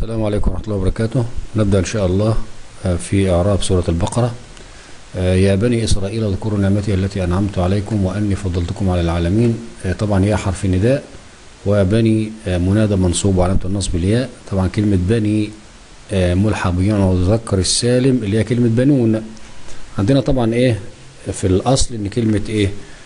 السلام عليكم ورحمة الله وبركاته نبدأ إن شاء الله في إعراب سورة البقرة يا بني إسرائيل اذكروا نعمتي التي أنعمت عليكم وأني فضلتكم على العالمين طبعا هي حرف نداء وبني منادى منصوب وعلامة النصب الياء طبعا كلمة بني ملحق بجمع وذكر السالم اللي هي كلمة بنون عندنا طبعا إيه في الأصل إن كلمة إيه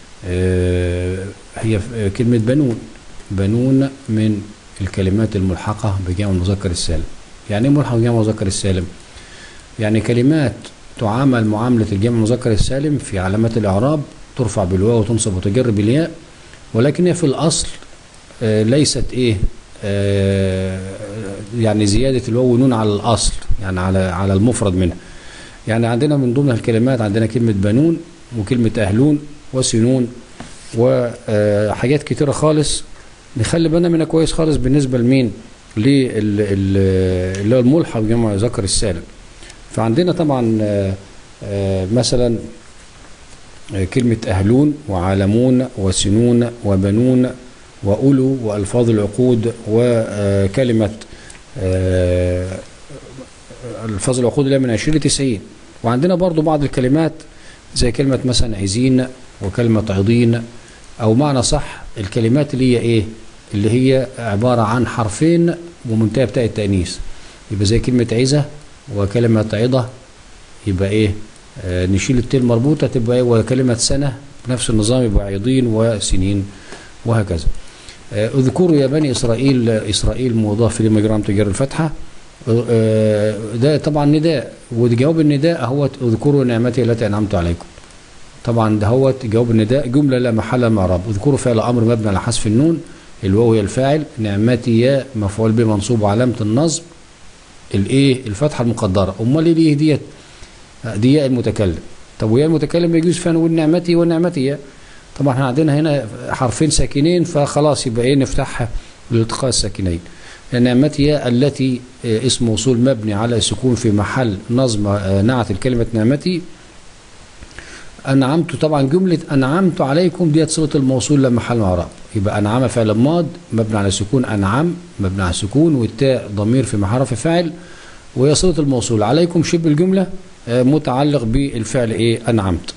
هي كلمة بنون بنون من الكلمات الملحقة بجمع المذكر السالم يعني ايه ملحق بجمع المذكر السالم يعني كلمات تعامل معاملة الجمع المذكر السالم في علامات الإعراب ترفع بالواو وتنصب وتجر بالياء ولكن هي في الأصل آه ليست إيه آه يعني زيادة الواو ونون على الأصل يعني على على المفرد منها يعني عندنا من ضمن الكلمات عندنا كلمة بنون وكلمة أهلون وسنون وحاجات كتيرة خالص نخلي بالنا منها كويس خالص بالنسبة لمين اللي هو الملحق بجمع ذكر السالم فعندنا طبعا مثلا كلمة أهلون وعالمون وسنون وبنون وأولو وألفاظ العقود وكلمة ألفاظ العقود اللي من 20 ل 90 وعندنا برضو بعض الكلمات زي كلمة مثلا عزين وكلمة عضين أو معنى صح الكلمات اللي هي إيه اللي هي عبارة عن حرفين ومنتهى بتاع التأنيث يبقى زي كلمة عزة وكلمة عضة يبقى إيه آه نشيل التاء المربوطة تبقى إيه وكلمة سنة بنفس النظام يبقى عضين وسنين وهكذا آه اذكروا يا بني إسرائيل إسرائيل مضاف لمجرام تجر الفتحة آه ده طبعا نداء وجواب النداء هو اذكروا نعمتي التي أنعمت عليكم طبعا دهوت جواب النداء جملة لا محل من اعراب اذكروا فعل امر مبني على حذف النون الواو هي الفاعل نعمتي يا مفعول به منصوب وعلامة النصب الايه الفتحة المقدرة امال ايه ديت دي ياء المتكلم طب وياء المتكلم يجوز فيها نقول نعمتي ونعمتي يا طبعا احنا عندنا هنا حرفين ساكنين فخلاص يبقى ايه نفتحها لالتقاء الساكنين نعمتي يا التي اسم موصول مبني على سكون في محل نظم نعت الكلمة نعمتي أنعمت طبعا جملة أنعمت عليكم ديت صلة الموصول لا محل اعراب يبقى أنعم فعل ماض مبني على سكون أنعم مبني على سكون والتاء ضمير في محل فاعل وهي صلة الموصول عليكم شبه الجملة آه متعلق بالفعل إيه أنعمت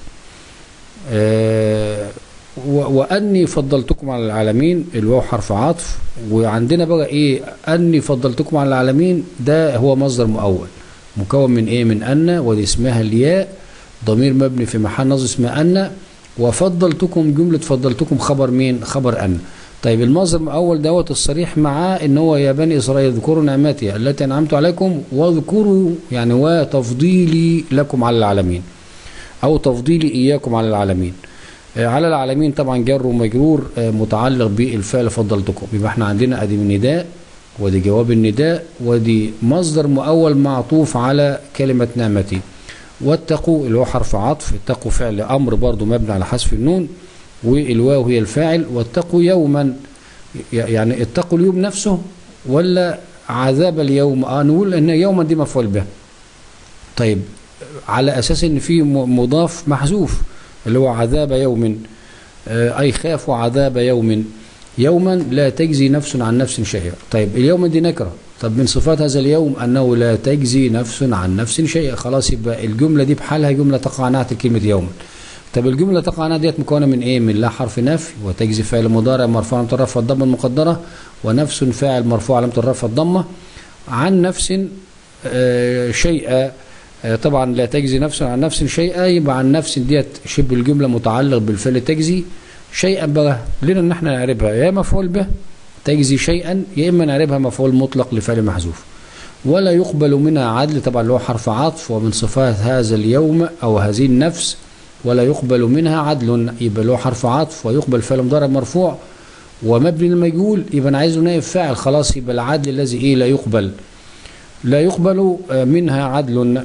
آه وأني فضلتكم على العالمين الواو حرف عطف وعندنا بقى إيه أني فضلتكم على العالمين ده هو مصدر مؤول مكون من إيه من أن ودي اسمها الياء ضمير مبني في محل نصب اسمه أن وفضلتكم جملة فضلتكم خبر مين خبر أن طيب المصدر الأول دوت الصريح معاه ان هو يا بني إسرائيل اذكروا نعمتي التي أنعمت عليكم واذكروا يعني وتفضيلي لكم على العالمين أو تفضيلي إياكم على العالمين على العالمين طبعا جر ومجرور متعلق بالفعل فضلتكم يبقى احنا عندنا ادي النداء ودي جواب النداء ودي مصدر مؤول معطوف على كلمة نعمتي واتقوا اللي هو حرف عطف اتقوا فعل امر برضه مبني على حذف النون والواو هي الفاعل واتقوا يوما يعني اتقوا اليوم نفسه ولا عذاب اليوم اه نقول ان يوما دي مفعول به طيب على اساس ان في مضاف محذوف اللي هو عذاب يوم آه اي خافوا عذاب يوم يوما لا تجزي نفس عن نفس شيئا طيب اليوم دي نكره طب من صفات هذا اليوم أنه لا تجزي نفس عن نفس شيئا خلاص يبقى الجملة دي بحالها جملة تقع نعت كلمة يوما طب الجملة تقع نعت ديت مكونة من إيه من لا حرف نفي وتجزي فعل مضارع مرفوع علامة الرفع الضمة المقدرة ونفس فاعل مرفوع علامة الرفع الضمة عن نفس آه شيئا آه طبعا لا تجزي نفس عن نفس شيئا يبقى عن نفس ديت شبه الجملة متعلق بالفعل تجزي شيئا بقى لنا ان احنا نعربها يا مفعول به تجزي شيئا يا اما نعربها مفعول مطلق لفعل محذوف ولا يقبل منها عدل طبعا اللي هو حرف عطف ومن صفات هذا اليوم او هذه النفس ولا يقبل منها عدل يبقى له حرف عطف ويقبل فعل مضارع مرفوع ومبني للمجهول يبقى انا عايزه نائب فاعل خلاص يبقى العدل الذي ايه لا يقبل لا يقبل منها عدل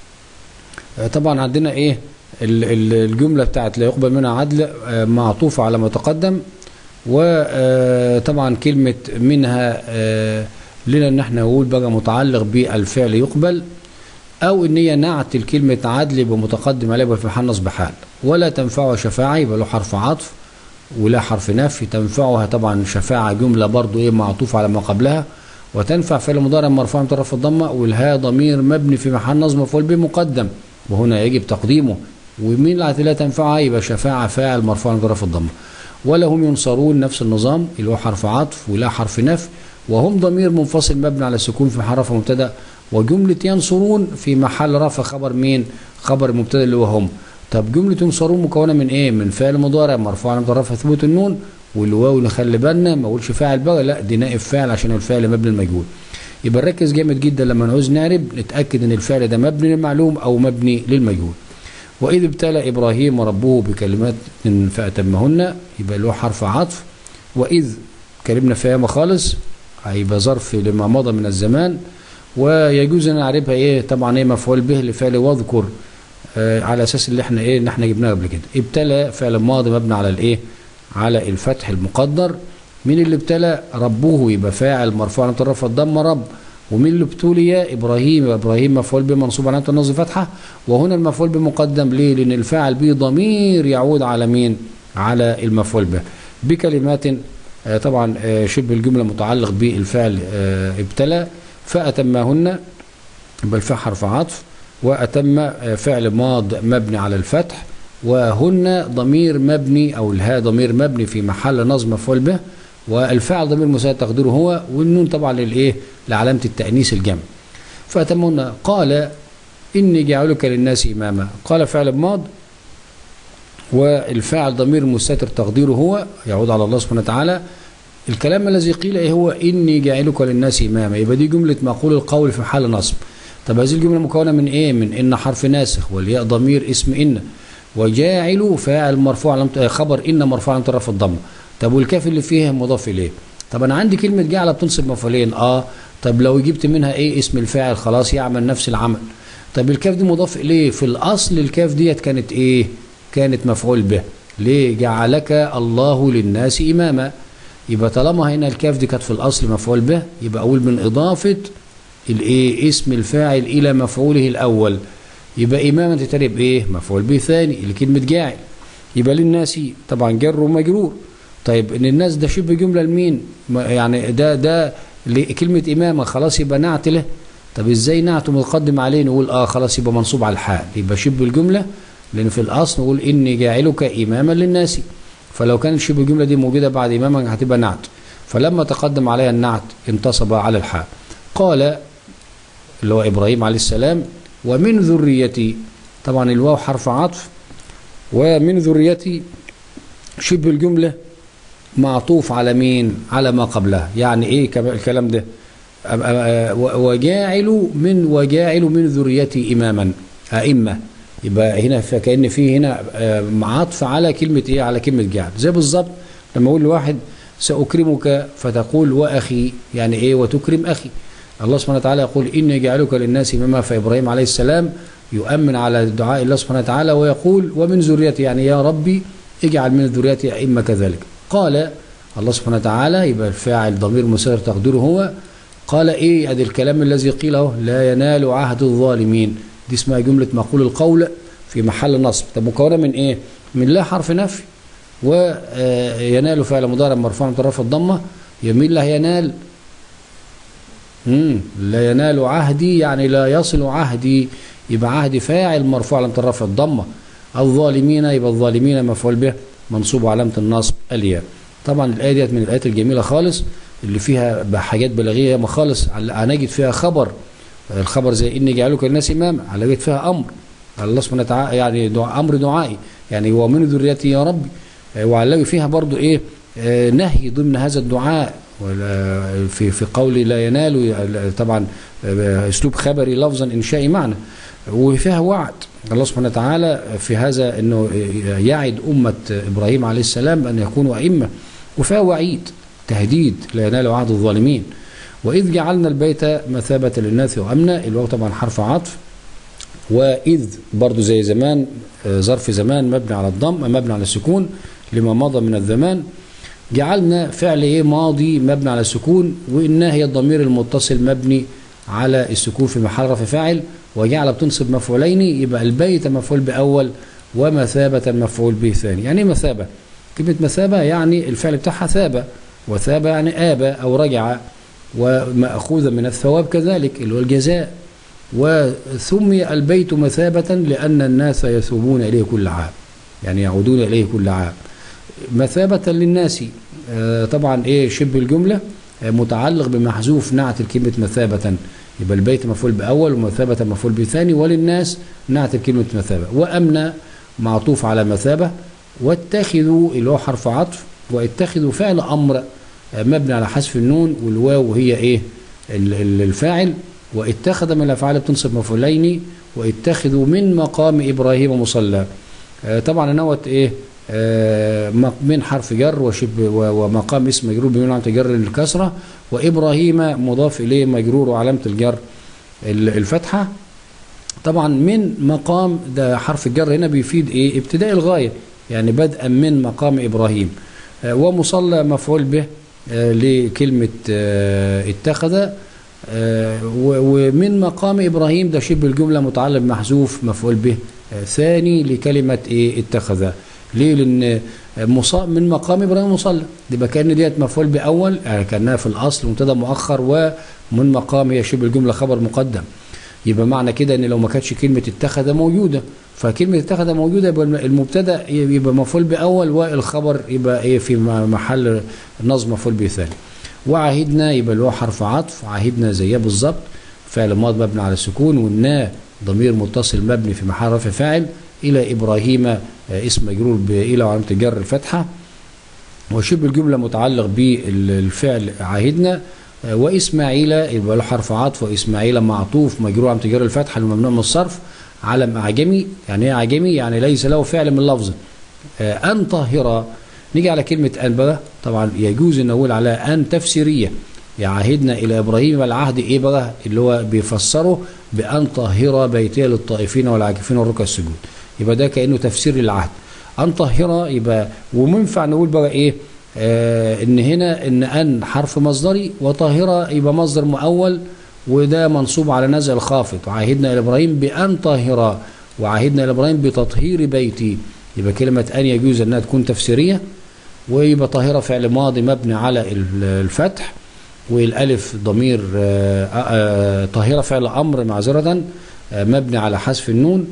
طبعا عندنا ايه الجمله بتاعت لا يقبل منها عدل معطوفه على ما تقدم وطبعا كلمة منها لنا ان احنا نقول بقى متعلق بالفعل يقبل او ان هي نعت الكلمة عدل يبقى متقدم عليها في محل نصب حال ولا تنفعه شفاعة يبقى له حرف عطف ولا حرف نفي تنفعها طبعا شفاعة جملة برضو ايه معطوف على ما قبلها وتنفع فعل مضارع مرفوع من طرف الضمه والهاء ضمير مبني في محل نصب مفعول به مقدم وهنا يجب تقديمه ومين اللي لا تنفعها يبقى شفاعة فاعل مرفوع من طرف الضمه ولا هم ينصرون نفس النظام اللي هو حرف عطف ولا حرف نفي وهم ضمير منفصل مبني على السكون في محل رفع مبتدا وجملة ينصرون في محل رفع خبر مين خبر المبتدا اللي هو هم طب جملة ينصرون مكونة من ايه من فعل مضارع مرفوع على رفع ثبوت النون والواو نخلي بالنا ما اقولش فاعل بقى لا دي نائب فاعل عشان الفعل مبني المجهول يبقى نركز جامد جدا لما نعوز نعرب نتاكد ان الفعل ده مبني للمعلوم او مبني للمجهول واذ ابتلى ابراهيم ربه بكلمات فاتمهن يبقى له حرف عطف واذ كلمنا فيها خالص هيبقى ظرف لما مضى من الزمان ويجوز ان نعرفها ايه طبعا ايه مفعول به لفعل واذكر آه على اساس اللي احنا ايه ان احنا جبناه قبل كده ابتلى فعل ماضي مبني على الايه على الفتح المقدر مين اللي ابتلى ربه يبقى فاعل مرفوع على طرف الضمه رب ومين اللي ابتلي ابراهيم يبقى ابراهيم مفعول به منصوب على النصب فتحه وهنا المفعول به مقدم ليه لان الفاعل به ضمير يعود على مين على المفعول به بكلمات آه طبعا آه شبه الجمله متعلق بالفعل آه ابتلى فاتمهن يبقى الفاء حرف عطف واتم فعل ماض مبني على الفتح وهن ضمير مبني او الهاء ضمير مبني في محل نصب مفعول به والفاعل ضمير مساعد تقديره هو والنون طبعا للايه لعلامه التانيث الجمع فاتمهن قال اني جعلك للناس اماما قال فعل ماض والفاعل ضمير مستتر تقديره هو يعود على الله سبحانه وتعالى الكلام الذي قيل ايه هو اني جاعلك للناس اماما يبقى دي جمله معقول القول في حال نصب طب هذه الجمله مكونه من ايه من ان حرف ناسخ والياء ضمير اسم ان وجاعل فاعل مرفوع على خبر ان مرفوع على طرف الضمه طب والكاف اللي فيها مضاف اليه طب انا عندي كلمه جعل بتنصب مفعولين اه طب لو جبت منها ايه اسم الفاعل خلاص يعمل نفس العمل طب الكاف دي مضاف اليه في الاصل الكاف ديت كانت ايه كانت مفعول به ليه جعلك الله للناس اماما يبقى طالما هنا الكاف دي كانت في الاصل مفعول به يبقى اقول من اضافه الايه اسم الفاعل الى مفعوله الاول يبقى اماما تترب ايه مفعول به ثاني لكلمه جاعل يبقى للناس طبعا جر ومجرور طيب ان الناس ده شبه جمله لمين يعني ده ده كلمه امامه خلاص يبقى نعت له طب ازاي نعته متقدم عليه نقول اه خلاص يبقى منصوب على الحال يبقى شبه الجمله لان في الاصل نقول اني جاعلك اماما للناس فلو كانت شبه الجمله دي موجوده بعد اماما هتبقى نعت فلما تقدم عليها النعت انتصب على الحال قال اللي هو ابراهيم عليه السلام ومن ذريتي طبعا الواو حرف عطف ومن ذريتي شبه الجمله معطوف على مين على ما قبلها يعني ايه الكلام ده وجاعل من وجاعل من ذريتي اماما ائمه يبقى هنا فكأن في هنا عطف على كلمة ايه على كلمة جعل زي بالظبط لما اقول لواحد سأكرمك فتقول وأخي يعني ايه وتكرم أخي الله سبحانه وتعالى يقول إني جعلك للناس إماما فإبراهيم عليه السلام يؤمن على دعاء الله سبحانه وتعالى ويقول ومن ذريتي يعني يا ربي اجعل من ذريتي أئمة كذلك قال الله سبحانه وتعالى يبقى الفاعل ضمير مسير تقديره هو قال ايه ادي الكلام الذي قيله لا ينال عهد الظالمين دي اسمها جملة مقول القول في محل نصب طب مكونة من ايه من لا حرف نفي وينال فعل مضارع مرفوع من طرف الضمة يمين لا ينال مم. لا ينال عهدي يعني لا يصل عهدي يبقى عهدي فاعل مرفوع على طرف الضمة الظالمين يبقى الظالمين مفعول به منصوب علامة النصب الياء طبعا الآية ديت من الآيات الجميلة خالص اللي فيها حاجات بلاغية ما خالص هنجد فيها خبر الخبر زي إني جعلك للناس إماما هنجد فيها أمر الله سبحانه وتعالى يعني دعاء أمر دعائي يعني هو من ذريتي يا ربي وهنلاقي فيها برضو إيه آه نهي ضمن هذا الدعاء في في قول لا ينال طبعا اسلوب خبري لفظا انشائي معنى وفيها وعد الله سبحانه وتعالى في هذا انه يعد امه ابراهيم عليه السلام ان يكونوا ائمه وفيها وعيد تهديد لا ينال عهد الظالمين واذ جعلنا البيت مثابه للناس وامنا الواو طبعا حرف عطف واذ برضو زي زمان ظرف زمان مبني على الضم مبني على السكون لما مضى من الزمان جعلنا فعل ايه ماضي مبني على السكون وانها هي الضمير المتصل مبني على السكون في محل رفع فاعل وجعل بتنصب مفعولين يبقى البيت مفعول باول ومثابة مفعول به ثاني يعني ايه مثابة كلمة مثابة يعني الفعل بتاعها ثابة وثابة يعني آبى أو رجع ومأخوذة من الثواب كذلك اللي هو الجزاء وسمي البيت مثابة لأن الناس يثوبون إليه كل عام يعني يعودون إليه كل عام مثابة للناس آه، طبعا إيه شبه الجملة آه، متعلق بمحذوف نعت الكلمة مثابة يبقى البيت مفعول بأول ومثابة مفعول بثاني وللناس نعت الكلمة مثابة وأمن معطوف على مثابة واتخذوا اللي هو حرف عطف واتخذوا فعل أمر آه، مبني على حذف النون والواو هي إيه ال- ال- الفاعل واتخذ من الأفعال بتنصب مفعولين واتخذوا من مقام إبراهيم مصلى آه، طبعا نوت إيه آه، م- من حرف جر وشبه و- ومقام اسم مجرور بمعنى علامة جر الكسرة وإبراهيم مضاف إليه مجرور وعلامة الجر ال- الفتحة طبعا من مقام ده حرف الجر هنا بيفيد ايه ابتداء الغايه يعني بدءا من مقام ابراهيم آه، ومصلى مفعول به آه، لكلمه آه، اتخذ آه، و- ومن مقام ابراهيم ده شبه الجمله متعلق محذوف مفعول به آه، ثاني لكلمه ايه اتخذ ليه لان آه، مصا- من مقام ابراهيم مصلى يبقى كان ديت مفعول باول يعني كانها في الاصل مبتدا مؤخر ومن مقام هي شبه الجمله خبر مقدم يبقى معنى كده ان لو ما كانتش كلمه اتخذ موجوده فكلمه اتخذ موجوده يبقى المبتدا يبقى مفعول باول والخبر يبقى ايه في م- محل نصب مفعول به ثاني وعهدنا يبقى اللي هو حرف عطف عهدنا زيها بالظبط فعل ماض مبني على السكون والنا ضمير متصل مبني في محل رفع فاعل الى ابراهيم آه، اسم مجرور بالى وعلامه الجر الفتحه وشبه الجملة متعلق بالفعل عهدنا آه، وإسماعيل يبقى له حرف عطف وإسماعيل معطوف مجرور عن تجار الفتحة الممنوع من الصرف علم أعجمي يعني إيه أعجمي يعني ليس له فعل من لفظ آه، أن طاهرة نيجي على كلمة أن بقى طبعا يجوز أن نقول على أن تفسيرية يعهدنا إلى إبراهيم العهد إيه بقى اللي هو بيفسره بأن طهر بيتي للطائفين والعاكفين والركع السجود يبقى ده كأنه تفسير للعهد أن طهر يبقى ومنفع نقول بقى إيه آه إن هنا إن أن حرف مصدري وطاهرة يبقى مصدر مؤول وده منصوب على نزع الخافض وعاهدنا إلى إبراهيم بأن طاهرة وعاهدنا إلى إبراهيم بتطهير بيتي يبقى كلمة أن يجوز أنها تكون تفسيرية ويبقى طاهرة فعل ماضي مبني على ال- الفتح والالف ضمير آه، آه، طاهرة فعل امر معذرة آه، مبني على حذف النون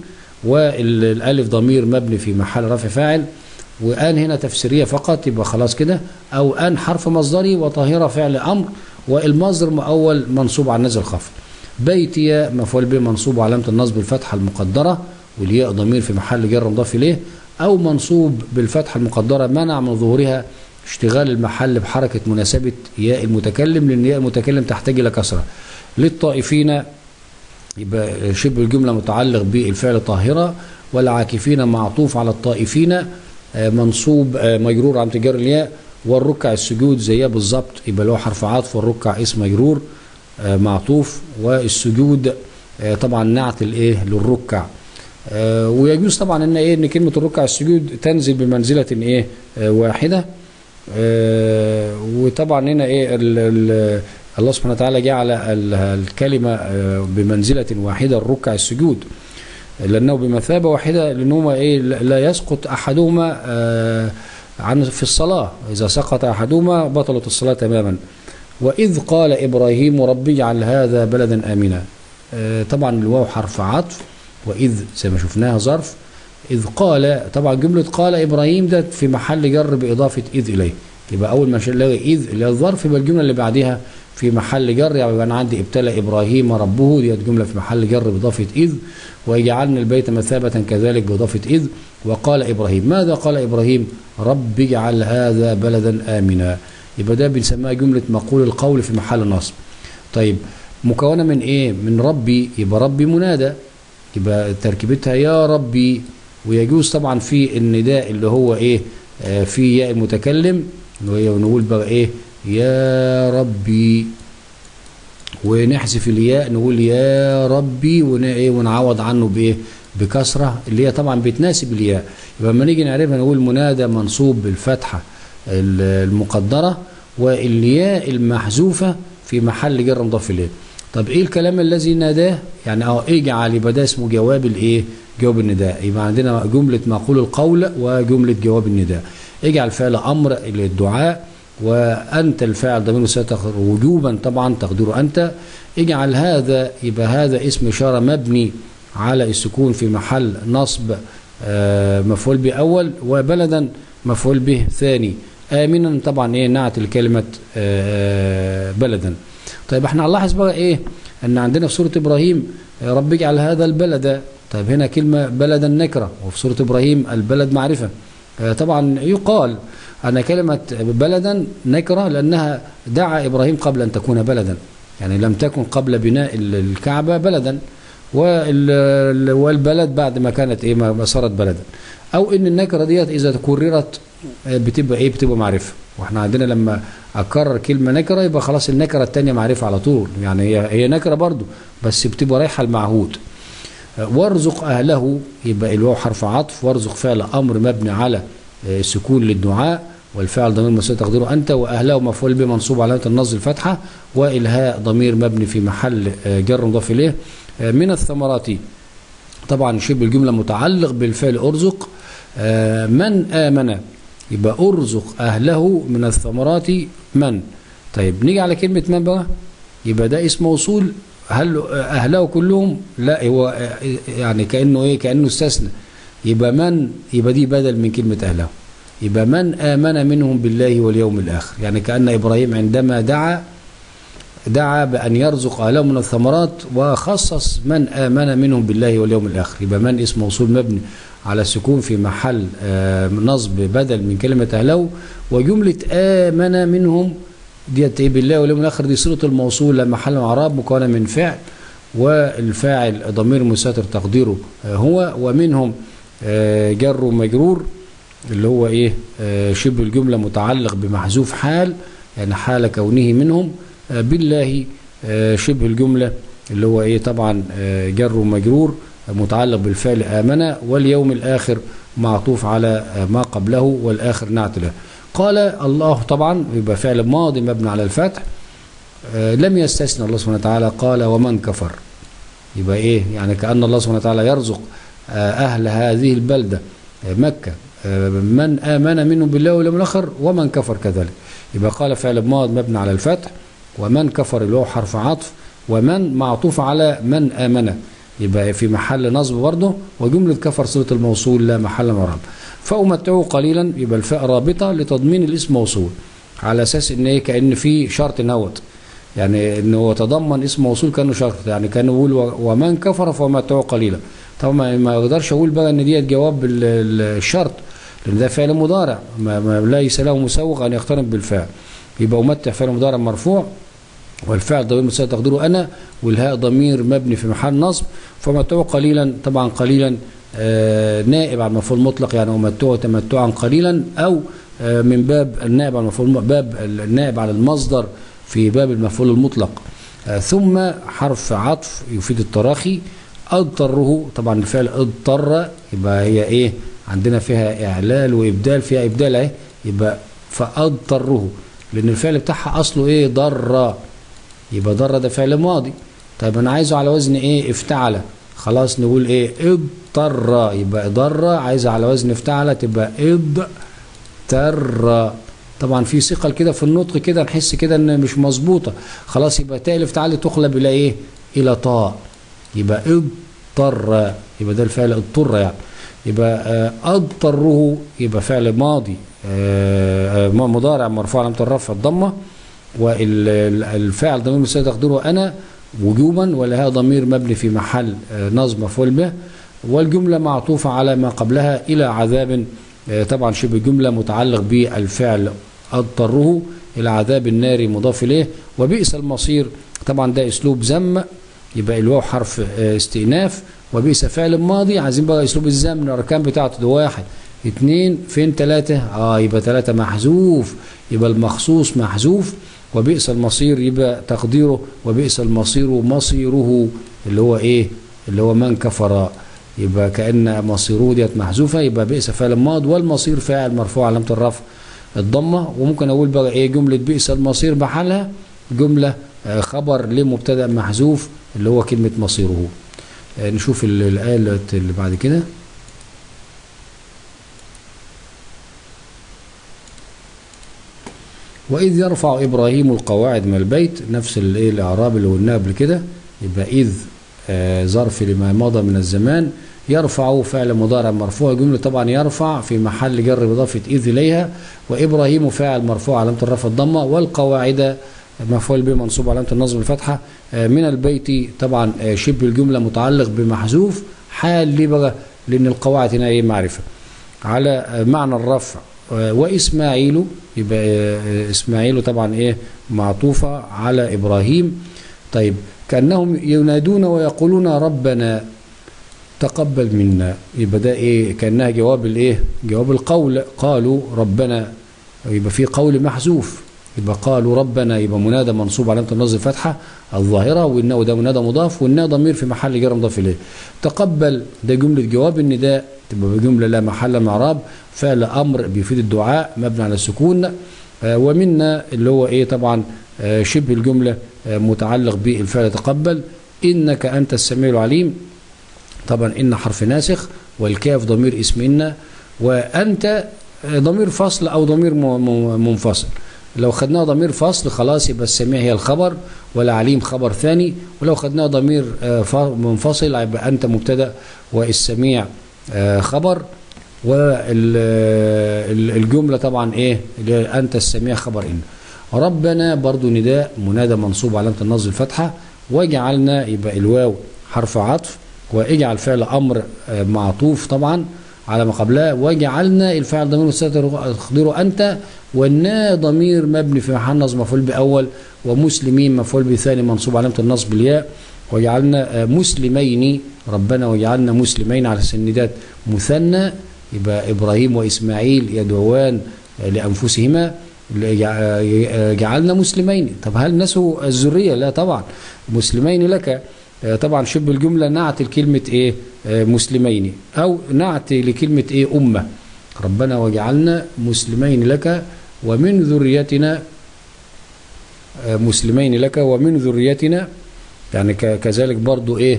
والالف ضمير مبني في محل رفع فاعل وان هنا تفسيريه فقط يبقى خلاص كده او ان حرف مصدري وطاهرة فعل امر والمصدر مؤول منصوب على نزل خفض بيتي مفعول به منصوب علامه النصب الفتحه المقدره والياء ضمير في محل جر مضاف اليه او منصوب بالفتحه المقدره منع من ظهورها اشتغال المحل بحركة مناسبة ياء المتكلم لأن ياء المتكلم تحتاج إلى كسرة للطائفين يبقى شبه الجملة متعلق بالفعل طاهرة والعاكفين معطوف على الطائفين آه، منصوب آه، مجرور عن تجار الياء والركع السجود زيها بالظبط يبقى له حرف عطف والركع اسم مجرور آه، معطوف والسجود آه، طبعا نعت الايه للركع آه، ويجوز طبعا ان ايه ان كلمه الركع السجود تنزل بمنزله ايه آه، واحده آه، وطبعا هنا ايه ال ال الله سبحانه وتعالى جعل ال- الكلمه آه، بمنزله واحده الركع السجود لانه بمثابه واحده لانهما ايه لا يسقط احدهما آه، عن في الصلاه اذا سقط احدهما بطلت الصلاه تماما واذ قال ابراهيم ربي اجعل هذا بلدا امنا آه، طبعا الواو حرف عطف واذ زي ما شفناها ظرف إذ قال طبعا جملة قال إبراهيم ده في محل جر بإضافة إذ إليه يبقى أول ما نلاقي إذ اللي هي الظرف يبقى الجملة اللي بعدها في محل جر يعني يبقى أنا عندي ابتلى إبراهيم ربه دي جملة في محل جر بإضافة إذ ويجعلنا البيت مثابة كذلك بإضافة إذ وقال إبراهيم ماذا قال إبراهيم رب اجعل هذا بلدا آمنا يبقى ده بنسميها جملة مقول القول في محل نصب طيب مكونة من إيه من ربي يبقى ربي منادى يبقى تركيبتها يا ربي ويجوز طبعا في النداء اللي هو ايه آه في ياء المتكلم وهي ونقول بقى ايه يا ربي ونحذف الياء نقول يا ربي ون ايه ونعوض عنه بايه بكسره اللي هي طبعا بتناسب الياء يبقى لما نيجي نعرفها نقول منادى منصوب بالفتحه ال- المقدره والياء المحذوفه في محل جر مضاف اليه طب ايه الكلام الذي ناداه يعني اه اجعل يبقى ده اسمه جواب الايه جواب النداء يبقى عندنا جمله معقول القول وجمله جواب النداء اجعل فعل امر للدعاء وأنت الفاعل ضمير مستتر وجوبا طبعا تقديره أنت اجعل هذا يبقى هذا اسم إشارة مبني على السكون في محل نصب آه، مفعول به أول وبلدا مفعول به ثاني آمنا طبعا إيه نعت الكلمة آه، بلدا طيب احنا هنلاحظ بقى إيه أن عندنا في سورة إبراهيم آه، رب اجعل هذا البلد طيب هنا كلمة بلدا نكرة وفي سورة إبراهيم البلد معرفة آه، طبعا يقال أن كلمة بلدا نكرة لأنها دعا إبراهيم قبل أن تكون بلدا يعني لم تكن قبل بناء ال- الكعبة بلدا وال- والبلد بعد ما كانت ايه ما ما صارت بلدا او ان النكره ديت اذا كررت آه، بتبقى ايه بتبقى معرفه واحنا عندنا لما اكرر كلمه نكره يبقى خلاص النكره الثانيه معرفه على طول يعني هي هي نكره برضو بس بتبقى رايحه المعهود آه، وارزق اهله يبقى الواو حرف عطف وارزق فعل امر مبني على آه، السكون للدعاء والفعل ضمير مستتر تقديره انت واهله مفعول به منصوب علامه النصب الفتحه والهاء ضمير مبني في محل آه، جر مضاف اليه آه، من الثمرات طبعا شبه الجمله متعلق بالفعل ارزق آه، من امن يبقى ارزق اهله من الثمرات من طيب نيجي على كلمه من بقى يبقى ده اسم موصول هل اهله كلهم لا هو آه، يعني كانه ايه كانه استثنى يبقى من يبقى دي بدل من كلمه اهله يبقى من آمن منهم بالله واليوم الآخر يعني كأن إبراهيم عندما دعا دعا بأن يرزق أهله من الثمرات وخصص من آمن منهم بالله واليوم الآخر يبقى من اسم موصول مبني على السكون في محل آه، نصب بدل من كلمة أهله وجملة آمن منهم ديت إيه بالله واليوم الآخر دي صيغة الموصول لا محل من إعراب مكونة من فعل والفاعل ضمير مستتر تقديره آه، هو ومنهم آه، جر ومجرور اللي هو ايه آه شبه الجمله متعلق بمحذوف حال يعني حال كونه منهم آه بالله آه شبه الجمله اللي هو ايه طبعا آه جر ومجرور آه متعلق بالفعل امن واليوم الاخر معطوف على آه ما قبله والاخر نعت له قال الله طبعا يبقى فعل ماضي مبني على الفتح آه لم يستثنى الله سبحانه وتعالى قال ومن كفر يبقى ايه يعني كأن الله سبحانه وتعالى يرزق آه أهل هذه البلدة آه مكة آه من آمن منهم بالله واليوم الآخر ومن كفر كذلك يبقى قال فعل ماض مبني على الفتح ومن كفر اللي هو حرف عطف ومن معطوف على من آمن يبقى في محل نصب برضه وجملة كفر صلة الموصول لا محل مرام فأمتعه قليلا يبقى الفاء رابطة لتضمين الاسم موصول على أساس إن إيه كأن في شرط نوت يعني إن هو تضمن اسم موصول كأنه شرط يعني كان يقول و- ومن كفر فأمتعه قليلا طبعا ما يقدرش أقول بقى إن ديت جواب ال- ال- الشرط لأن ده فعل مضارع ما ما ليس له مسوغ أن يقترن بالفعل يبقى أمتع فعل مضارع مرفوع والفعل ضمير مستتر تقديره انا والهاء ضمير مبني في محل نصب فمتعه قليلا طبعا قليلا آه نائب عن المفعول المطلق يعني ومتعه تمتعا قليلا او آه من باب النائب عن المفعول باب النائب على المصدر في باب المفعول المطلق آه ثم حرف عطف يفيد التراخي اضطره طبعا الفعل اضطر يبقى هي ايه عندنا فيها اعلال وابدال فيها ابدال اهي يبقى فاضطره لان الفعل بتاعها اصله ايه ضر يبقى ضر ده فعل ماضي طيب انا عايزه على وزن ايه افتعل خلاص نقول ايه اضطر يبقى ضر عايزه على وزن افتعل تبقى اضطر طبعا في ثقل كده في النطق كده نحس كده ان مش مظبوطه خلاص يبقى تاء الافتعال تقلب الى ايه الى طاء يبقى اضطر يبقى ده الفعل اضطر يعني يبقى آه، اضطره يبقى فعل ماضي آه، آه، مضارع مرفوع علامه الرفع الضمه والفاعل ضمير مستتر تقديره انا وجوبا ولها ضمير مبني في محل آه، نصب مفعول به والجمله معطوفه على ما قبلها الى عذاب آه، طبعا شبه جمله متعلق بالفعل اضطره الى عذاب النار مضاف اليه وبئس المصير طبعا ده اسلوب ذم يبقى الواو حرف آه، استئناف وبئس فعل ماضي عايزين بقى اسلوب الذم الاركان بتاعته ده واحد اتنين فين تلاتة اه يبقى تلاتة محذوف يبقى المخصوص محذوف وبئس المصير يبقى تقديره وبئس المصير مصيره اللي هو ايه اللي هو من كفر يبقى كأن مصيره ديت محذوفة يبقى بئس فعل ماض والمصير فاعل مرفوع علامة الرفع الضمة وممكن اقول بقى ايه جملة بئس المصير بحالها جملة آه، خبر لمبتدأ محذوف اللي هو كلمة مصيره آه، نشوف ال- الآية اللي بعد كده وإذ يرفع إبراهيم القواعد من البيت نفس الإيه الإعراب اللي قلناه قبل كده يبقى إذ آه ظرف لما مضى من الزمان يرفع فعل مضارع مرفوع جملة طبعا يرفع في محل جر بإضافة إذ إليها وإبراهيم فاعل مرفوع علامة الرفع الضمة والقواعد مفعول به منصوب علامة النصب الفتحة آه من البيت طبعا آه شبه الجملة متعلق بمحذوف حال ليه بقى لأن القواعد هنا إيه معرفة على معنى الرفع وإسماعيل يبقى إسماعيل طبعا إيه معطوفة على إبراهيم طيب كأنهم ينادون ويقولون ربنا تقبل منا يبقى ده إيه كأنها جواب الإيه جواب القول قالوا ربنا يبقى في قول محذوف يبقى قالوا ربنا يبقى منادى منصوب علامة النصب فتحة الظاهرة وإنه ده منادى مضاف وإنه ضمير في محل جر مضاف إليه تقبل ده جملة جواب النداء تبقى بجملة لا محل من اعراب فعل أمر بيفيد الدعاء مبني على السكون آه ومنا اللي هو إيه طبعا آه شبه الجملة آه متعلق بالفعل تقبل إنك أنت السميع العليم طبعا إن حرف ناسخ والكاف ضمير اسم إن وأنت ضمير فصل أو ضمير منفصل لو خدناه ضمير فصل خلاص يبقى السميع هي الخبر والعليم خبر ثاني ولو خدناه ضمير منفصل يبقى أنت مبتدأ والسميع خبر والجملة طبعا إيه أنت السميع خبر إن ربنا برضو نداء منادى منصوب علامة النصب الفتحة وجعلنا يبقى الواو حرف عطف واجعل فعل أمر معطوف طبعا على ما قبلها وجعلنا الفعل ضمير مستتر تقديره أنت والنا ضمير مبني في محل نصب مفعول بأول ومسلمين مفعول بثاني منصوب علامة النصب بالياء وجعلنا مسلمين ربنا وجعلنا مسلمين على السندات مثنى يبقى إبراهيم وإسماعيل يدعوان لأنفسهما جعلنا مسلمين طب هل نسوا الذرية لا طبعا مسلمين لك طبعا شبه الجملة نعت الكلمة ايه مسلمين او نعت لكلمة ايه امة ربنا وجعلنا مسلمين لك ومن ذريتنا مسلمين لك ومن ذريتنا يعني كذلك برضو ايه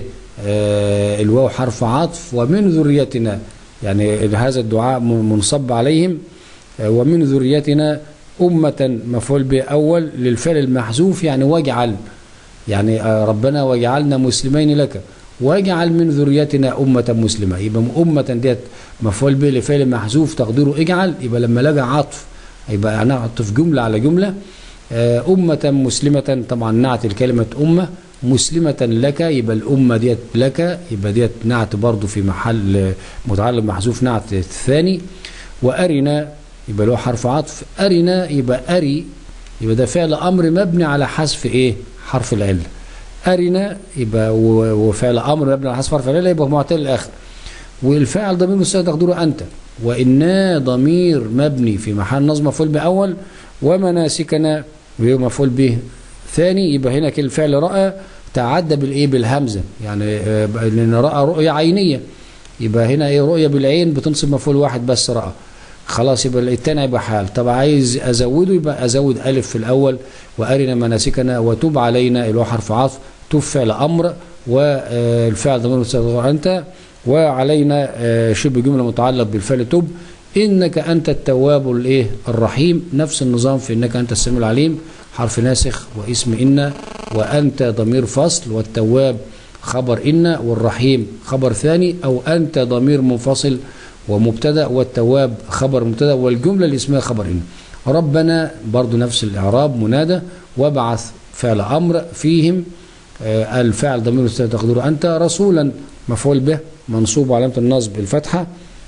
آه الواو حرف عطف ومن ذريتنا يعني هذا الدعاء منصب عليهم آه ومن ذريتنا أمة مفعول به أول للفعل المحذوف يعني واجعل يعني آه ربنا وجعلنا مسلمين لك واجعل من ذريتنا أمة مسلمة يبقى أمة ديت مفعول به لفعل محذوف تقديره اجعل يبقى لما لقى عطف يبقى أنا أعطف جملة على جملة أمة مسلمة طبعا نعت الكلمة أمة مسلمة لك يبقى الأمة ديت لك يبقى ديت نعت برضو في محل متعلق محذوف نعت الثاني وأرنا يبقى له حرف عطف أرنا يبقى أري يبقى ده فعل أمر مبني على حذف إيه حرف العلة أرنا يبقى وفعل أمر مبني على حذف حرف العلة يبقى معتل الآخر والفاعل ضمير مستتر تقديره أنت وإنا ضمير مبني في محل نصب مفعول بأول ومناسكنا وهو مفعول به ثاني يبقى هنا كل فعل رأى تعدى بالايه بالهمزه يعني لان راى رؤيه عينيه يبقى هنا ايه رؤيه بالعين بتنصب مفعول واحد بس راى خلاص يبقى الثاني يبقى حال طب عايز ازوده يبقى ازود الف في الاول وارنا مناسكنا وتوب علينا اللي هو حرف عطف توب فعل امر والفعل ضمير مستتر انت وعلينا شبه جمله متعلق بالفعل توب انك انت التواب الايه الرحيم نفس النظام في انك انت السميع العليم حرف ناسخ واسم إن وأنت ضمير فصل والتواب خبر إن والرحيم خبر ثاني أو أنت ضمير منفصل ومبتدا والتواب خبر مبتدا والجملة الاسمية خبر إن ربنا برضو نفس الإعراب منادى وابعث فعل أمر فيهم آه الفعل ضمير تقديره أنت رسولا مفعول به منصوب علامة النصب الفتحة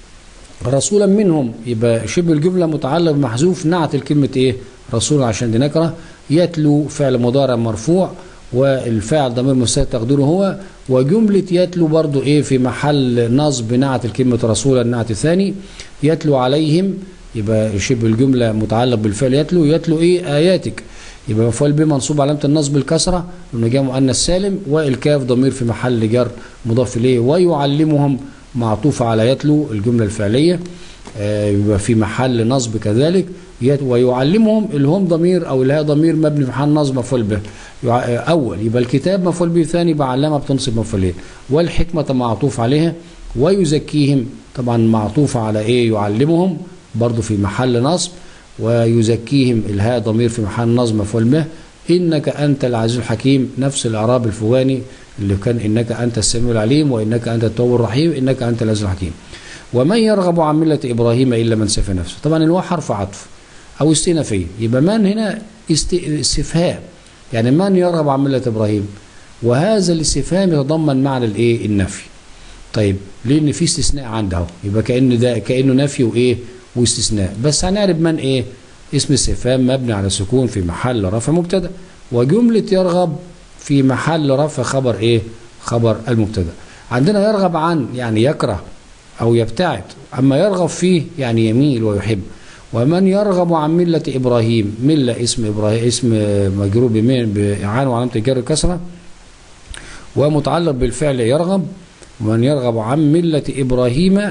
رسولا منهم يبقى شبه الجملة متعلق بمحذوف نعت الكلمة إيه رسول عشان دي نكره يتلو فعل مضارع مرفوع والفاعل ضمير مستتر تقديره هو وجملة يتلو برضو ايه في محل نصب نعت الكلمة رسولا النعت الثاني يتلو عليهم يبقى شبه الجملة متعلق بالفعل يتلو يتلو ايه آياتك يبقى مفعول به منصوب علامة النصب الكسرة لأنه جاء مؤنث سالم والكاف ضمير في محل جر مضاف إليه ويعلمهم معطوف على يتلو الجملة الفعلية يبقى في محل نصب كذلك ويعلمهم اللي هم ضمير او اللي هي ضمير مبني في محل نصب مفعول به اول يبقى الكتاب مفعول به ثاني بعلمها بتنصب مفعولين والحكمه معطوف عليها ويزكيهم طبعا معطوفه على ايه يعلمهم برضه في محل نصب ويزكيهم الهاء ضمير في محل نصب مفعول به انك انت العزيز الحكيم نفس الاعراب الفواني اللي كان انك انت السميع العليم وانك انت التواب الرحيم انك انت العزيز الحكيم ومن يرغب عن مله ابراهيم الا من سفه نفسه طبعا الواو حرف عطف او استئنافيه يبقى من هنا است- استفهام يعني من يرغب عن مله ابراهيم وهذا الاستفهام يتضمن معنى الايه النفي طيب لان في استثناء عنده اهو يبقى كانه ده كانه نفي وايه واستثناء بس هنعرف من ايه اسم استفهام مبني على سكون في محل رفع مبتدا وجمله يرغب في محل رفع خبر ايه خبر المبتدا عندنا يرغب عن يعني يكره او يبتعد اما يرغب فيه يعني يميل ويحب ومن يرغب عن مله ابراهيم مله اسم ابراهيم اسم مجرور بمين بعان وعلامه الجر الكسره ومتعلق بالفعل يرغب ومن يرغب عن ملة إبراهيم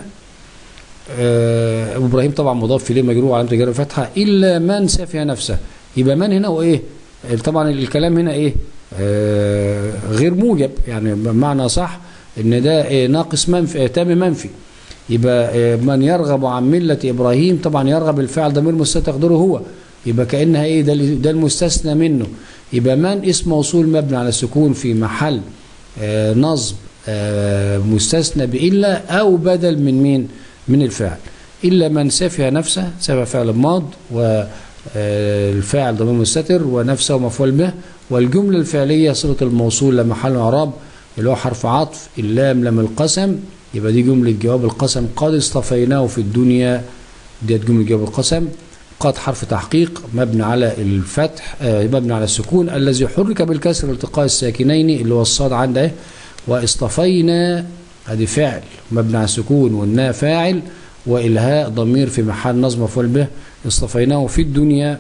آه إبراهيم طبعا مضاف إليه مجرور وعلامة الجر الفتحة إلا من سفه نفسه يبقى من هنا وإيه طبعا الكلام هنا إيه آه غير موجب يعني بمعنى صح إن ده إيه ناقص منفي آه تام منفي يبقى آه من يرغب عن ملة إبراهيم طبعا يرغب الفعل ضمير مستتقدره هو يبقى كأنها إيه ده, ده المستثنى منه يبقى من اسم موصول مبني على السكون في محل آه نصب آه مستثنى بإلا أو بدل من مين من الفعل إلا من سفه نفسه سفه فعل ماض والفاعل ضمير مستتر ونفسه مفعول به والجملة الفعلية صلة الموصول لمحل إعراب اللي هو حرف عطف اللام لام القسم يبقى دي جملة جواب القسم قد اصطفيناه في الدنيا ديت جملة جواب القسم قد حرف تحقيق مبني على الفتح آه مبني على السكون الذي حرك بالكسر التقاء الساكنين اللي هو الصاد عنده واصطفينا ادي فعل مبني على السكون والناء فاعل والهاء ضمير في محل نصب مفعول به اصطفيناه في الدنيا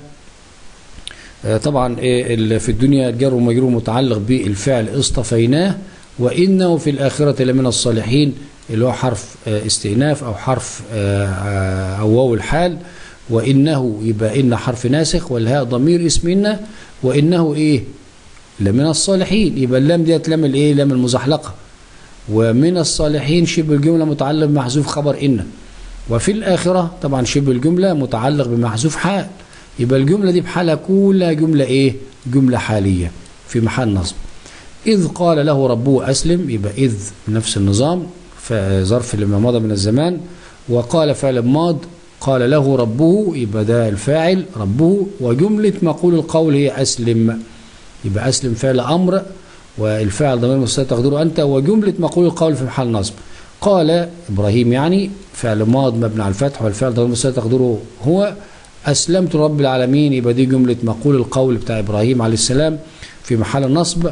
آه طبعا إيه في الدنيا جر ومجرور متعلق بالفعل اصطفيناه وانه في الاخره لمن الصالحين اللي هو حرف آه استئناف او حرف او واو الحال وإنه يبقى إن حرف ناسخ والهاء ضمير اسم إن وإنه إيه لمن الصالحين يبقى اللام ديت لام الإيه لام المزحلقة ومن الصالحين شبه الجملة متعلق بمحذوف خبر إن وفي الآخرة طبعا شبه الجملة متعلق بمحذوف حال يبقى الجملة دي بحالها كلها جملة إيه جملة حالية في محل نصب إذ قال له ربه أسلم يبقى إذ نفس النظام ظرف لما مضى من الزمان وقال فعل ماض قال له ربه يبقى ده الفاعل ربه وجملة مقول القول هي أسلم يبقى أسلم فعل أمر والفاعل ضمير مستتر تقدره أنت وجملة مقول القول في محل نصب قال إبراهيم يعني فعل ماض مبني على الفتح والفعل ضمير مستتر تقدره هو أسلمت رب العالمين يبقى دي جملة مقول القول بتاع إبراهيم عليه السلام في محل النصب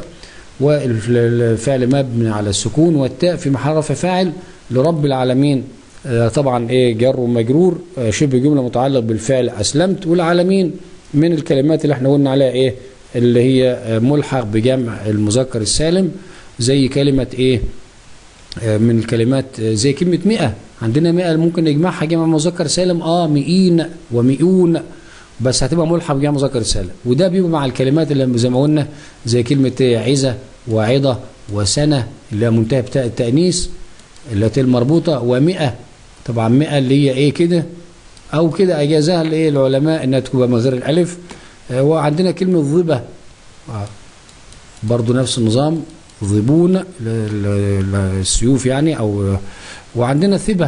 والفعل مبني على السكون والتاء في محل رفع فاعل لرب العالمين طبعا ايه جر ومجرور شبه جمله متعلق بالفعل اسلمت والعالمين من الكلمات اللي احنا قلنا عليها ايه اللي هي ملحق بجمع المذكر السالم زي كلمه ايه من الكلمات زي كلمه مئة عندنا مئة ممكن نجمعها جمع مذكر سالم اه مئين ومئون بس هتبقى ملحق بجمع مذكر سالم وده بيبقى مع الكلمات اللي زي ما قلنا زي كلمه ايه عزه وعظه وسنه اللي هي منتهى بتاء التانيث التي المربوطه ومئة طبعا 100 اللي هي ايه كده او كده اجازها الايه العلماء انها تبقى من غير الالف آه وعندنا كلمه ظبه آه برضو نفس النظام ظبون السيوف يعني او وعندنا ثبه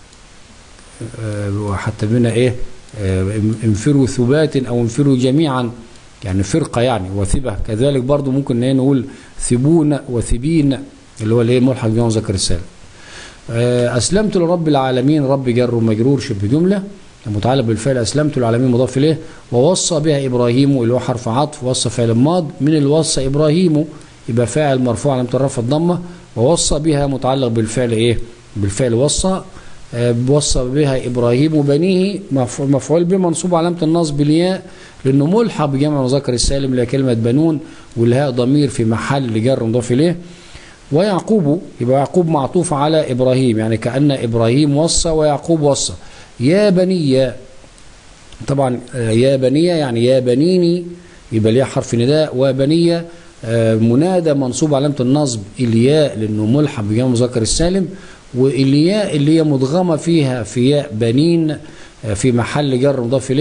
آه وحتى بنا ايه انفروا ثبات او انفروا جميعا يعني فرقه يعني وثبه كذلك برضو ممكن نقول ثبون وثبين اللي هو الايه ملحق بما ذكر السالم أسلمت لرب العالمين رب جر ومجرور شبه جملة متعلق بالفعل أسلمت للعالمين مضاف إليه ووصى بها إبراهيم اللي هو حرف عطف وصى فعل ماض من الوصى إبراهيم يبقى فاعل مرفوع علامة الرفع الضمة ووصى بها متعلق بالفعل إيه بالفعل وصى وصى بها إبراهيم وبنيه مفعول به منصوب علامة النصب الياء لأنه ملحق بجمع مذكر السالم اللي هي كلمة بنون والهاء ضمير في محل جر مضاف إليه ويعقوب يبقى يعقوب معطوف على إبراهيم يعني كأن إبراهيم وصى ويعقوب وصى يا بني طبعا يا بني يعني يا بنيني يبقى ليها حرف نداء وبني منادى منصوب علامة النصب الياء لأنه ملحق بجمع مذكر السالم والياء اللي هي مدغمة فيها في ياء بنين في محل جر مضاف إليه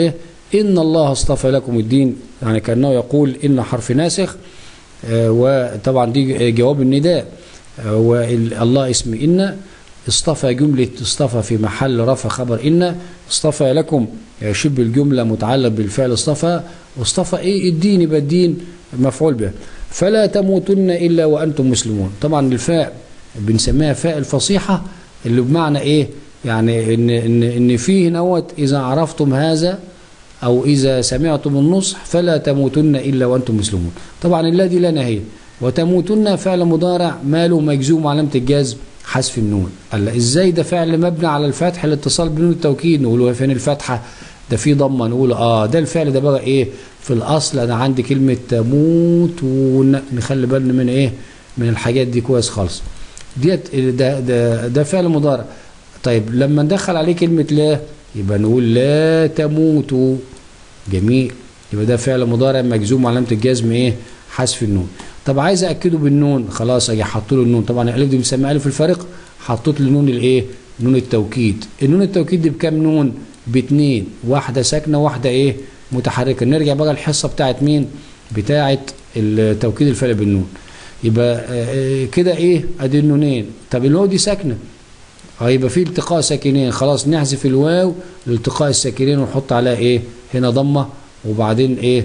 إن الله اصطفى لكم الدين يعني كأنه يقول إن حرف ناسخ آه، وطبعا دي جواب النداء آه، والله اسم إن اصطفى جملة اصطفى في محل رفع خبر إن اصطفى لكم آه، شبه الجملة متعلق بالفعل اصطفى واصطفى إيه الدين يبقى الدين مفعول به فلا تموتن إلا وأنتم مسلمون طبعا الفاء بنسميها فاء الفصيحة اللي بمعنى إيه يعني إن, إن, إن فيه نوت إذا عرفتم هذا أو إذا سمعتم النصح فلا تموتن إلا وأنتم مسلمون طبعا الذي لا نهي وتموتن فعل مضارع ماله مجزوم علامة الجزم حذف النون قال لا، ازاي ده فعل مبني على الفتح الاتصال بنون التوكيد نقول له فين الفتحة ده في ضمه نقول اه ده الفعل ده بقى ايه في الاصل انا عندي كلمة تموت ونخلي بالنا من ايه من الحاجات دي كويس خالص ديت ده ده ده فعل مضارع طيب لما ندخل عليه كلمة لا يبقى نقول لا تموتوا جميل يبقى ده فعل مضارع مجزوم علامة الجزم ايه حذف النون طب عايز اكده بالنون خلاص اجي احط له النون طبعا الالف دي بنسميها الف الفارق حطيت له نون الايه نون التوكيد النون التوكيد دي بكام نون باتنين واحده ساكنه واحده ايه متحركه نرجع بقى الحصه بتاعت مين بتاعت التوكيد الفعل بالنون يبقى آه، كده ايه ادي النونين طب الواو دي ساكنه هيبقى في التقاء ساكنين خلاص نحذف الواو لالتقاء الساكنين ونحط عليها ايه هنا ضمه وبعدين ايه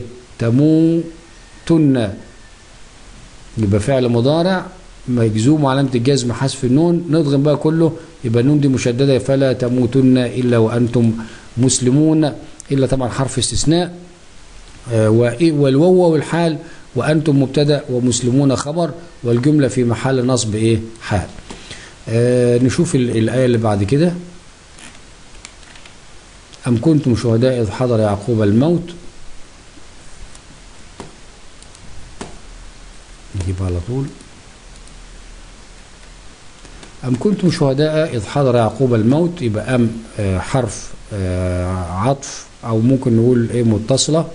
تموتن يبقى فعل مضارع مجزوم علامة الجزم حذف النون نضغم بقى كله يبقى النون دي مشددة فلا تموتن إلا وأنتم مسلمون إلا طبعا حرف استثناء آه، وإيه- والواو والحال وأنتم مبتدأ ومسلمون خبر والجملة في محل نصب إيه حال آه نشوف ال- الآية اللي بعد كده أم كنتم شهداء إذ حضر يعقوب الموت نجيب على طول أم كنتم شهداء إذ حضر يعقوب الموت يبقى أم آه، حرف آه، عطف أو ممكن نقول إيه متصلة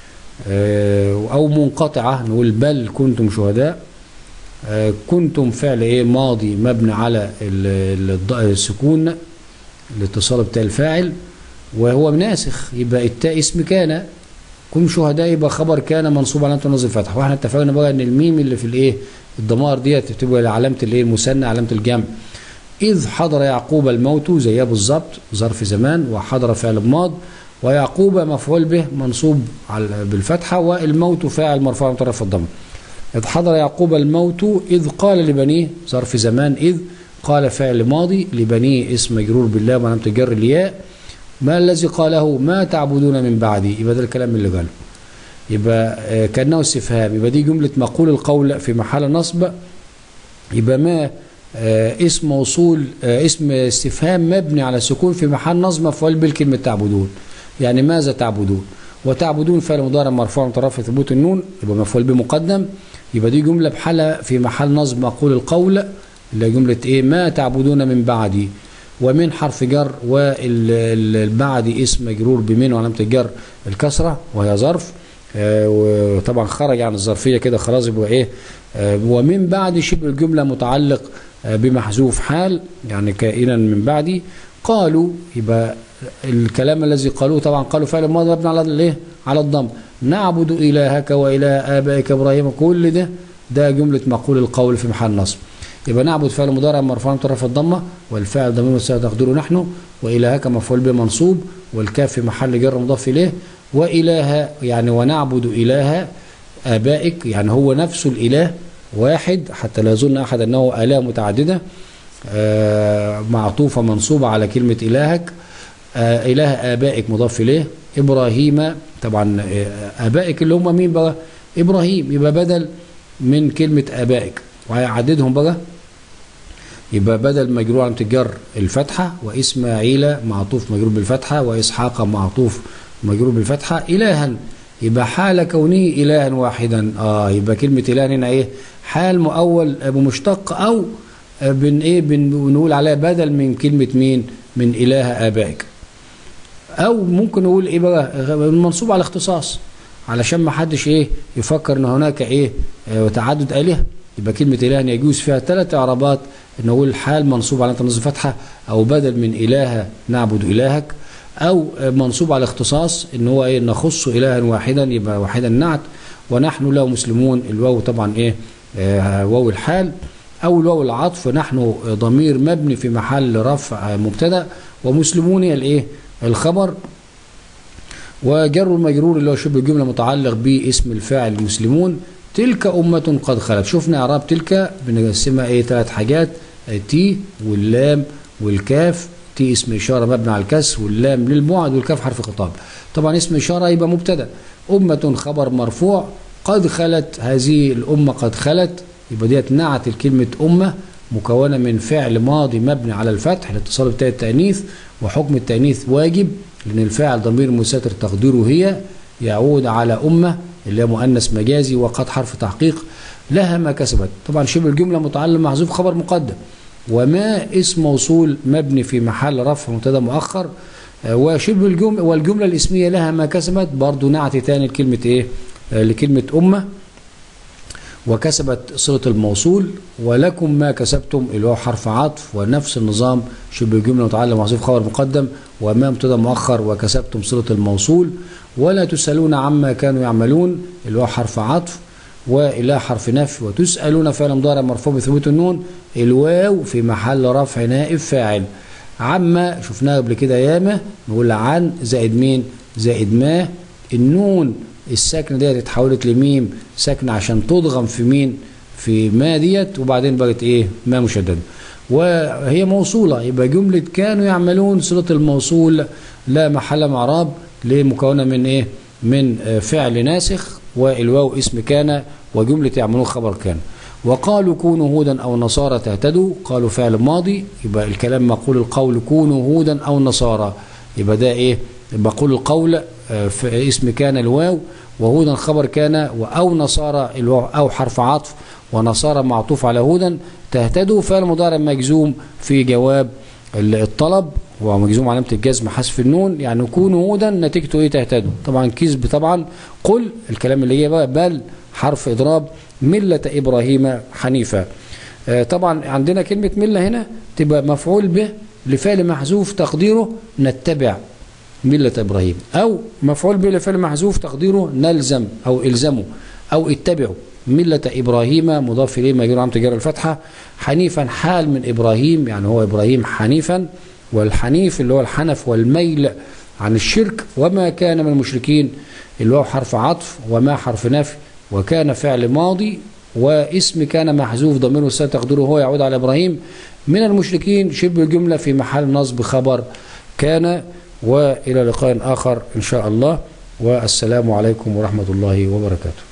آه، أو منقطعة نقول بل كنتم شهداء آه، كنتم فعل إيه ماضي مبني على ال- الض- السكون الاتصال بتاع الفاعل وهو ناسخ يبقى التاء اسم كان كن شهداء يبقى خبر كان منصوب علامه النصب الفتح واحنا اتفقنا بقى ان الميم اللي في الايه الضمائر ديت بتبقى علامه الايه المثنى علامه الجمع اذ حضر يعقوب الموت زيها بالظبط ظرف زمان وحضر فعل ماض ويعقوب مفعول به منصوب على- بالفتحه والموت فاعل مرفوع من طرف الضم إذ حضر يعقوب الموت إذ قال لبنيه ظرف زمان إذ قال فعل ماضي لبنيه اسم مجرور بالله وعلامة الجر الياء ما الذي قاله ما تعبدون من بعدي يبقى ده الكلام اللي قاله يبقى آه، كأنه استفهام يبقى دي جملة مقول القول في محل نصب يبقى ما آه، اسم موصول آه، اسم استفهام مبني على السكون في محل نصب مفعول بالكلمة تعبدون يعني ماذا تعبدون وتعبدون فعل مضارع مرفوع من طرف ثبوت النون يبقى مفعول به مقدم يبقى دي جملة بحالها في محل نصب مقول القول اللي هي جملة ايه ما تعبدون من بعدي ومن حرف جر والبعد اسم مجرور بمن وعلامة الجر الكسرة وهي ظرف آه، وطبعا خرج عن الظرفية كده خلاص يبقى ايه آه، ومن بعد شبه الجملة متعلق آه، بمحذوف حال يعني كائنا من بعدي قالوا يبقى الكلام الذي قالوه طبعا قالوا فعل ماضي مبني على الايه على الضم نعبد الهك واله ابائك ابراهيم كل ده ده جمله مقول القول في محل نصب يبقى نعبد فعل مضارع مرفوع من طرف الضمه والفاعل ضمير مستتر تقديره نحن والهك مفعول به منصوب والكاف في محل جر مضاف اليه واله يعني ونعبد اله ابائك يعني هو نفسه الاله واحد حتى لا يظن احد انه اله متعدده آه، معطوفه منصوبه على كلمه الهك آه، إله آبائك مضاف إليه إبراهيم طبعا آه، آبائك اللي هم مين بقى إبراهيم يبقى بدل من كلمة آبائك وهيعددهم بقى يبقى بدل مجرور عن تجر الفتحة وإسماعيل معطوف مجرور بالفتحة وإسحاق معطوف مجرور بالفتحة إلها يبقى حال كونه إلها واحدا آه يبقى كلمة إله هنا إيه حال مؤول بمشتق أو آه، بن إيه بن- بنقول عليها بدل من كلمة مين من إله آبائك او ممكن نقول ايه بقى منصوب على اختصاص علشان ما حدش ايه يفكر ان هناك ايه آه، تعدد الهه يبقى كلمه اله يجوز فيها ثلاث اعرابات نقول حال منصوب على نصب فتحه او بدل من اله نعبد الهك او منصوب على الاختصاص ان هو ايه نخص الها واحدا يبقى واحدا نعت ونحن له مسلمون الواو طبعا ايه آه واو الحال او الواو العطف نحن ضمير مبني في محل رفع مبتدا ومسلمون هي الايه الخبر وجر المجرور اللي هو شبه الجمله متعلق باسم الفاعل المسلمون تلك أمة قد خلت شفنا إعراب تلك بنقسمها إيه ثلاث حاجات تي واللام والكاف تي اسم إشارة مبني على الكسر واللام للبعد والكاف حرف خطاب طبعا اسم إشارة يبقى مبتدأ أمة خبر مرفوع قد خلت هذه الأمة قد خلت يبقى ديت نعت الكلمة أمة مكونة من فعل ماضي مبني على الفتح الاتصال بتاع التأنيث وحكم التأنيث واجب لأن الفاعل ضمير مستتر تقديره هي يعود على أمة اللي هي مؤنث مجازي وقد حرف تحقيق لها ما كسبت طبعا شبه الجملة متعلم محذوف خبر مقدم وما اسم موصول مبني في محل رفع مبتدا مؤخر وشبه الجملة والجملة الاسمية لها ما كسبت برضو نعت تاني لكلمة ايه لكلمة أمة وكسبت صلة الموصول ولكم ما كسبتم اللي هو حرف عطف ونفس النظام شبه الجملة متعلم محذوف خبر مقدم وما مبتدا مؤخر وكسبتم صلة الموصول ولا تسألون عما كانوا يعملون اللي هو حرف عطف وإلى حرف نفي وتسألون فعل مضارع مرفوع بثبوت النون الواو في محل رفع نائب فاعل عما شفناها قبل كده ياما نقول عن زائد مين زائد ما النون الساكنه ديت اتحولت لميم ساكنه عشان تضغم في مين في ما ديت وبعدين بقت ايه ما مشدده وهي موصوله يبقى جمله كانوا يعملون صله الموصول لا محل من اعراب ليه مكونه من ايه من فعل ناسخ والواو اسم كان وجمله يعملون خبر كان وقالوا كونوا هودا او نصارى تهتدوا قالوا فعل ماضي يبقى الكلام مقول القول كونوا هودا او نصارى يبقى ده ايه مقول القول في اسم كان الواو وهودا خبر كان او نصارى الواو او حرف عطف ونصارى معطوف على هودا تهتدوا فعل مضارع مجزوم في جواب الطلب هو مجزوم علامة الجزم حذف النون يعني كونوا هودا نتيجته ايه تهتدوا طبعا كذب طبعا قل الكلام اللي هي بقى بل حرف اضراب ملة ابراهيم حنيفا آه طبعا عندنا كلمة ملة هنا تبقى مفعول به لفعل محذوف تقديره نتبع ملة ابراهيم او مفعول به لفعل محذوف تقديره نلزم او الزموا او اتبعوا ملة إبراهيم مضاف إليه مجرور عم تجار الفتحة حنيفا حال من إبراهيم يعني هو إبراهيم حنيفا والحنيف اللي هو الحنف والميل عن الشرك وما كان من المشركين اللي هو حرف عطف وما حرف نفي وكان فعل ماضي واسم كان محذوف ضميره ستقدره هو يعود على إبراهيم من المشركين شبه الجملة في محل نصب خبر كان وإلى لقاء آخر إن شاء الله والسلام عليكم ورحمة الله وبركاته